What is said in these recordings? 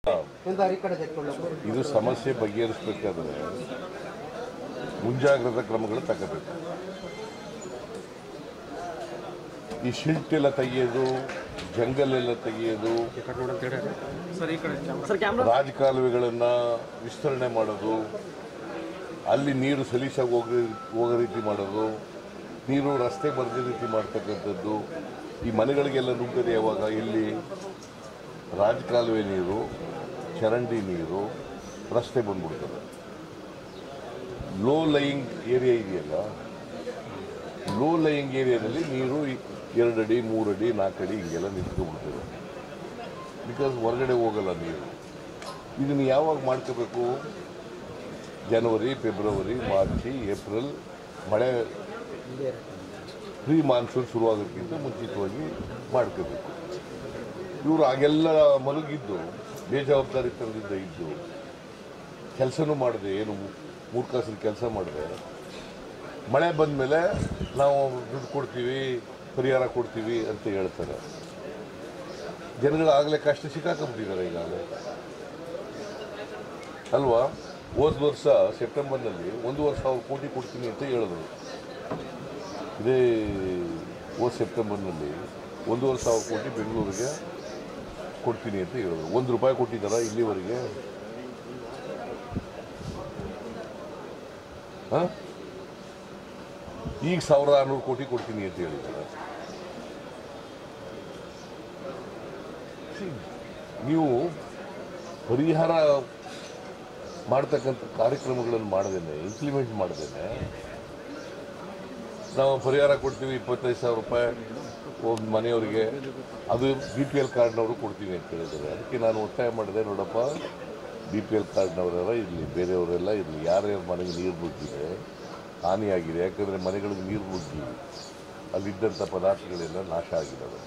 ಎಂತ ಈ ಕಡೆ ತೆಕ್ಕೊಳ್ಳೋದು ಇದು ಸಮಸ್ಯೆ ಬಗೆಹರಿಸಬೇಕಾದ್ರೆ ಮುಂಜಾಗ್ರತಾ ಕ್ರಮಗಳು ತಗೋಬೇಕು ಈ ಶಿಲ್ಟ್ ಎಲ್ಲ ತೆಗೆಯೋದು ಜಂಗಲ್ ಎಲ್ಲ ತೆಗೆಯೋದು ರಾಜಕಾಲುವೆಗಳನ್ನು ವಿಸ್ತರಣೆ ಮಾಡೋದು ಅಲ್ಲಿ ನೀರು ಸಲೀಸಾಗಿ ಹೋಗೋ ಹೋಗೋ ರೀತಿ ಮಾಡೋದು ನೀರು ರಸ್ತೆ ಬರದ ರೀತಿ ಮಾಡ್ತಕ್ಕಂಥದ್ದು ಈ ಮನೆಗಳಿಗೆಲ್ಲ ನುಗ್ಗದೆ ಯಾವಾಗ ಇಲ್ಲಿ ರಾಜಕಾಲುವೆ ನೀರು ಚರಂಡಿ ನೀರು ರಸ್ತೆ ಬಂದ್ಬಿಡ್ತದೆ ಲೋ ಲೈಯಿಂಗ್ ಏರಿಯಾ ಇದೆಯಲ್ಲ ಲೋ ಲೈಯಿಂಗ್ ಏರಿಯಾದಲ್ಲಿ ನೀರು ಈ ಎರಡು ಅಡಿ ಮೂರು ಅಡಿ ನಾಲ್ಕು ಅಡಿ ಹಿಂಗೆಲ್ಲ ನಿಂತ್ಕೊಂಡ್ಬಿಡ್ತದೆ ಬಿಕಾಸ್ ಹೊರಗಡೆ ಹೋಗಲ್ಲ ನೀರು ಇದನ್ನು ಯಾವಾಗ ಮಾಡ್ಕೋಬೇಕು ಜನವರಿ ಫೆಬ್ರವರಿ ಮಾರ್ಚ್ ಏಪ್ರಿಲ್ ಮಳೆ ಪ್ರೀ ಮಾನ್ಸೂನ್ ಶುರುವಾಗೋಕ್ಕಿಂತ ಮುಂಚಿತವಾಗಿ ಮಾಡ್ಕೋಬೇಕು ಇವರು ಆಗೆಲ್ಲ ಮಲಗಿದ್ದು ಬೇಜವಾಬ್ದಾರಿ ತಂದಿದ್ದ ಇದ್ದು ಕೆಲಸನೂ ಮಾಡಿದೆ ಏನು ಮೂರ್ಖಾಸರು ಕೆಲಸ ಮಾಡಿದೆ ಮಳೆ ಬಂದ ಮೇಲೆ ನಾವು ದುಡ್ಡು ಕೊಡ್ತೀವಿ ಪರಿಹಾರ ಕೊಡ್ತೀವಿ ಅಂತ ಹೇಳ್ತಾರೆ ಜನಗಳು ಆಗಲೇ ಕಷ್ಟ ಸಿಕ್ಕಾಕೊಂಬಿಟ್ಟಿದ್ದಾರೆ ಈಗಾಗಲೇ ಅಲ್ವಾ ಹೋದ ವರ್ಷ ಸೆಪ್ಟೆಂಬರ್ನಲ್ಲಿ ಒಂದೂವರೆ ಸಾವಿರ ಕೋಟಿ ಕೊಡ್ತೀನಿ ಅಂತ ಹೇಳಿದ್ರು ಇದೇ ಹೋದ ಸೆಪ್ಟೆಂಬರ್ನಲ್ಲಿ ಒಂದೂವರೆ ಸಾವಿರ ಕೋಟಿ ಬೆಂಗಳೂರಿಗೆ ಕೊಡ್ತೀನಿ ಅಂತ ಹೇಳಿದ್ರು ಒಂದು ರೂಪಾಯಿ ಕೊಟ್ಟಿದ್ದಾರಾ ಇಲ್ಲಿವರೆಗೆ ಹಾಂ ಈಗ ಸಾವಿರದ ಆರುನೂರು ಕೋಟಿ ಕೊಡ್ತೀನಿ ಅಂತ ಹೇಳಿದ್ದಾರೆ See, ನೀವು ಪರಿಹಾರ ಮಾಡ್ತಕ್ಕಂಥ ಕಾರ್ಯಕ್ರಮಗಳನ್ನು ಮಾಡದೇನೆ ಇಂಪ್ಲಿಮೆಂಟ್ ಮಾಡದೇನೆ ನಾವು ಪರಿಹಾರ ಕೊಡ್ತೀವಿ ಇಪ್ಪತ್ತೈದು ಸಾವಿರ ರೂಪಾಯಿ ಒಂದು ಮನೆಯವರಿಗೆ ಅದು ಬಿ ಪಿ ಎಲ್ ಕಾರ್ಡ್ನವರು ಕೊಡ್ತೀವಿ ಅಂತ ಹೇಳಿದ್ದಾರೆ ಅದಕ್ಕೆ ನಾನು ಒತ್ತಾಯ ಮಾಡಿದೆ ನೋಡಪ್ಪ ಬಿ ಪಿ ಎಲ್ ಕಾರ್ಡ್ನವರೆಲ್ಲ ಇರಲಿ ಬೇರೆಯವರೆಲ್ಲ ಇರಲಿ ಯಾರ್ಯಾರ ಮನೆಗೆ ನೀರು ನುಗ್ಗಿದೆ ಹಾನಿಯಾಗಿದೆ ಯಾಕಂದರೆ ಮನೆಗಳಿಗೆ ನೀರು ನುಗ್ಗಿ ಅಲ್ಲಿದ್ದಂಥ ಪದಾರ್ಥಗಳೆಲ್ಲ ನಾಶ ಆಗಿದ್ದಾವೆ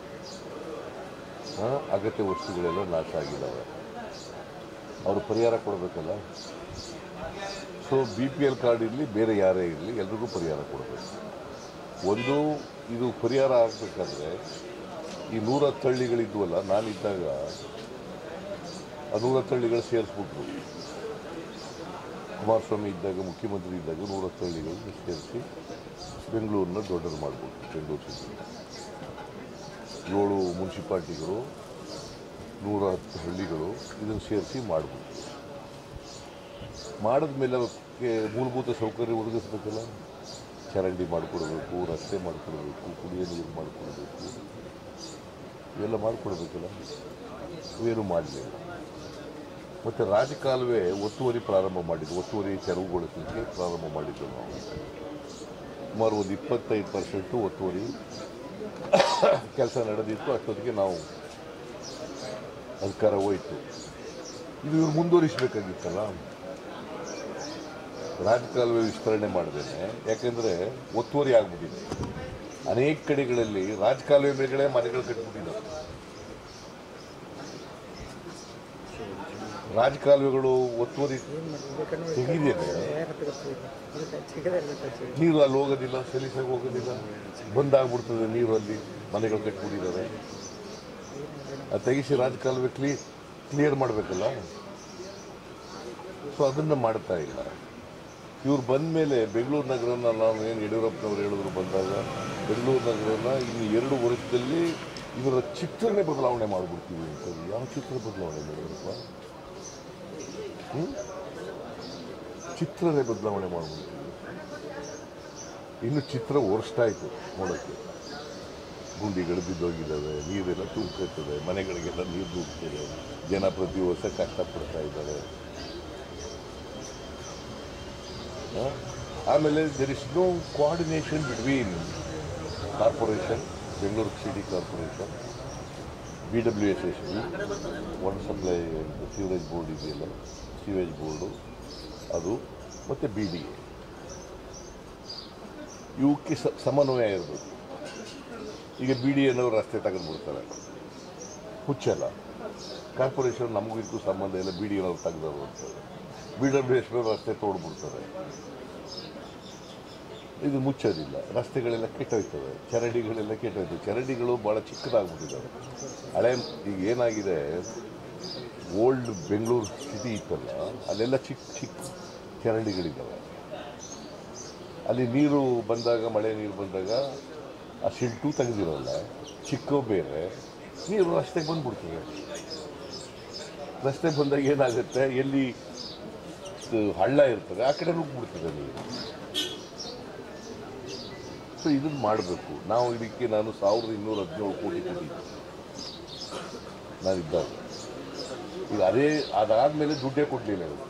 ಆ, ಅಗತ್ಯ ವಸ್ತುಗಳೆಲ್ಲ ನಾಶ ಆಗಿದ್ದಾವೆ ಅವರು ಪರಿಹಾರ ಕೊಡಬೇಕಲ್ಲ so B P L card ಇರಲಿ ಬೇರೆ ಯಾರೇ ಇರಲಿ ಎಲ್ರಿಗೂ ಪರಿಹಾರ ಕೊಡಬೇಕು ಒಂದು ಇದು ಪರಿಹಾರ ಆಗಬೇಕಾದ್ರೆ ಈ ನೂರ ಹತ್ತಳ್ಳಿಗಳಿದ್ವಲ್ಲ ನಾನಿದ್ದಾಗ ಆ ನೂರ ಹತ್ತಳ್ಳಿಗಳು ಸೇರಿಸ್ಬಿಟ್ರು ಕುಮಾರಸ್ವಾಮಿ ಇದ್ದಾಗ ಮುಖ್ಯಮಂತ್ರಿ ಇದ್ದಾಗ ನೂರ ಹತ್ತಳ್ಳಿಗಳನ್ನ ಸೇರಿಸಿ ಬೆಂಗಳೂರನ್ನ ದೊಡ್ಡದು ಮಾಡಿಬಿಟ್ರು ಬೆಂಗಳೂರು ಸಿಟಿ ಏಳು ಮುನ್ಸಿಪಾಲ್ಟಿಗಳು ನೂರ ಹತ್ತು ಹಳ್ಳಿಗಳು ಇದನ್ನು ಸೇರಿಸಿ ಮಾಡಿಬಿಟ್ರು ಮಾಡಿದ್ಮೇಲೆ ಅವಕ್ಕೆ ಮೂಲಭೂತ ಸೌಕರ್ಯ ಒದಗಿಸ್ಬೇಕಲ್ಲ ಚರಂಡಿ ಮಾಡಿಕೊಡ್ಬೇಕು ರಸ್ತೆ ಮಾಡಿಕೊಡ್ಬೇಕು ಕುಡಿಯೋ ನೀರು ಮಾಡಿಕೊಡ್ಬೇಕು ಇವೆಲ್ಲ ಮಾಡಿಕೊಡ್ಬೇಕಲ್ಲ ಇವೇನು ಮಾಡಲಿಲ್ಲ ಮತ್ತು ರಾಜಕಾಲುವೆ ಒತ್ತುವರಿ ಪ್ರಾರಂಭ ಮಾಡಿದ್ದು ಒತ್ತುವರಿ ತೆರವುಗೊಳಿಸಲಿಕ್ಕೆ ಪ್ರಾರಂಭ ಮಾಡಿದ್ದು ನಾವು ಸುಮಾರು ಒಂದು ಇಪ್ಪತ್ತೈದು ಪರ್ಸೆಂಟು ಒತ್ತುವರಿ ಕೆಲಸ ನಡೆದಿತ್ತು ಅಷ್ಟೊತ್ತಿಗೆ ನಾವು ಅಧಿಕಾರ ಹೋಯಿತು ಇದು ಇವ್ರು ಮುಂದುವರಿಸಬೇಕಾಗಿತ್ತಲ್ಲ ರಾಜಕಾಲುವೆ ವಿಸ್ತರಣೆ ಮಾಡಿದ್ದೇನೆ ಯಾಕೆಂದರೆ ಒತ್ತುವರಿ ಆಗ್ಬಿಟ್ಟಿದೆ ಅನೇಕ ಕಡೆಗಳಲ್ಲಿ ರಾಜಕಾಲುವೆ ಮೇಲ್ಗಡೆ ಮನೆಗಳು ಕಟ್ಬಿಟ್ಟಿದ್ದಾರೆ ರಾಜಕಾಲುವೆಗಳು ಒತ್ತುವರಿ ತೆಗಿದೇನೆ ನೀರು ಅಲ್ಲಿ ಹೋಗೋದಿಲ್ಲ ಸಲೀಸಾಗಿ ಹೋಗೋದಿಲ್ಲ ಬಂದಾಗ್ಬಿಡ್ತದೆ ನೀರು ಅಲ್ಲಿ ಮನೆಗಳು ಕಟ್ಬಿಟ್ಟಿದ್ದಾರೆ ಅದು ತೆಗಿಸಿ ರಾಜಕಾಲುವೆ ಕ್ಲೀ ಕ್ಲಿಯರ್ ಮಾಡಬೇಕಲ್ಲ ಸೊ ಅದನ್ನು ಮಾಡ್ತಾ ಇಲ್ಲ ಇವ್ರು ಬಂದ ಮೇಲೆ ಬೆಂಗಳೂರು ನಗರನ ನಾವು ಏನು ಯಡಿಯೂರಪ್ಪನವ್ರು ಹೇಳಿದ್ರು ಬಂದಾಗ ಬೆಂಗಳೂರು ನಗರನ ಇನ್ನು ಎರಡು ವರ್ಷದಲ್ಲಿ ಇವರ ಚಿತ್ರನೇ ಬದಲಾವಣೆ ಮಾಡಿಬಿಡ್ತೀವಿ ಅಂತ ಯಾವ ಚಿತ್ರ ಬದಲಾವಣೆ ಮಾಡಿದ್ರಪ್ಪ ಹ್ಮ್? ಚಿತ್ರನೇ ಬದಲಾವಣೆ ಮಾಡಿಬಿಡ್ತೀವಿ ಇನ್ನು ಚಿತ್ರ ಆಯಿತು ನೋಡೋಕ್ಕೆ ಗುಂಡಿಗಳು ಬಿದ್ದೋಗಿದ್ದಾವೆ ನೀರೆಲ್ಲ ತುಂಬ್ಕೊಳ್ತದೆ ಮನೆಗಳಿಗೆಲ್ಲ ನೀರು ನುಗ್ಗ್ತದೆ ಜನ ಪ್ರತಿ ವರ್ಷ ಕಷ್ಟಪಡ್ತಾ ಇದ್ದಾರೆ ಆ? ಆಮೇಲೆ there is no coordination between corporation Bengaluru city corporation B W S S B water supply sewerage board ಇದೆಯಲ್ಲ ಸೀವೇಜ್ ಬೋರ್ಡು ಅದು ಮತ್ತು ಬಿ ಡಿ ಎ ಇವಕ್ಕೆ ಸ- ಸಮನ್ವಯ ಇರಬೇಕು ಈಗ ಬಿ ಡಿ ಎನವರು ರಸ್ತೆ ತೆಗೆದುಬಿಡ್ತಾರೆ ಹುಚ್ಚಲ್ಲ ಕಾರ್ಪೊರೇಷನ್ ನಮಗೂ ಇದಕ್ಕೂ ಸಂಬಂಧ ಇಲ್ಲ ಬಿ ಡಿ ಎನವ್ರು ತೆಗೆದವರು ಅಂತಾರೆ ಬಿ ಡಬ್ಲ್ಯೂ ಎಸ್ ರಸ್ತೆ ತೋಡ್ಬಿಡ್ತಾರೆ ಇದು ಮುಚ್ಚೋದಿಲ್ಲ ರಸ್ತೆಗಳೆಲ್ಲ ಕೆಟ್ಟೋಯ್ತವೆ ಚರಂಡಿಗಳೆಲ್ಲ ಕೆಟ್ಟೋಯ್ತವೆ ಚರಂಡಿಗಳು ಭಾಳ ಚಿಕ್ಕದಾಗ್ಬಿಟ್ಟಿದ್ದಾವೆ ಹಳೆ ಈಗ ಏನಾಗಿದೆ ಓಲ್ಡ್ ಬೆಂಗಳೂರು ಸಿಟಿ ಇತ್ತಲ್ಲ ಅಲ್ಲೆಲ್ಲ ಚಿಕ್ಕ ಚಿಕ್ಕ ಚರಂಡಿಗಳಿದ್ದಾವೆ ಅಲ್ಲಿ ನೀರು ಬಂದಾಗ ಮಳೆ ನೀರು ಬಂದಾಗ ಆ ಸಿಲ್ಟು ತೆಗೆದಿರೋಲ್ಲ ಚಿಕ್ಕ ಬೇರೆ ನೀರು ರಸ್ತೆಗೆ ಬಂದ್ಬಿಡ್ತದೆ ರಸ್ತೆ ಬಂದಾಗ ಏನಾಗುತ್ತೆ ಎಲ್ಲಿ ಇದು ಹಳ್ಳ ಇರ್ತದೆ ಆ ಕಡೆ ನುಗ್ಗಿಬಿಡ್ತದೆ ನೀರು ಸೊ ಇದನ್ನು ಮಾಡಬೇಕು ನಾವು ಇದಕ್ಕೆ ನಾನು ಸಾವಿರದ ಇನ್ನೂರ ಹದಿನೇಳು ಕೋಟಿ ಕೊಟ್ಟಿದ್ದೆ ನಾನಿದ್ದಾಗ ಈಗ ಅದೇ ಅದಾದಮೇಲೆ ದುಡ್ಡೇ ಕೊಡಲಿಲ್ಲ ಇವರು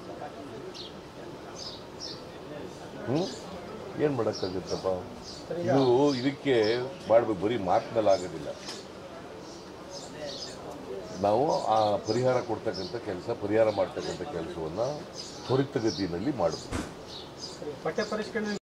ಹ್ಞೂ ಏನು ಮಾಡೋಕ್ಕಾಗುತ್ತಪ್ಪ ಇದು ಇದಕ್ಕೆ ಮಾಡಬೇಕು ಬರೀ ಮಾತಿನಲ್ಲಿ ಆಗೋದಿಲ್ಲ ನಾವು ಆ ಪರಿಹಾರ ಕೊಡ್ತಕ್ಕಂಥ ಕೆಲಸ ಪರಿಹಾರ ಮಾಡ್ತಕ್ಕಂಥ ಕೆಲಸವನ್ನು ತ್ವರಿತಗತಿಯಲ್ಲಿ ಮಾಡಬೇಕು ಪಠ್ಯ ಪರಿಷ್ಕರಣೆ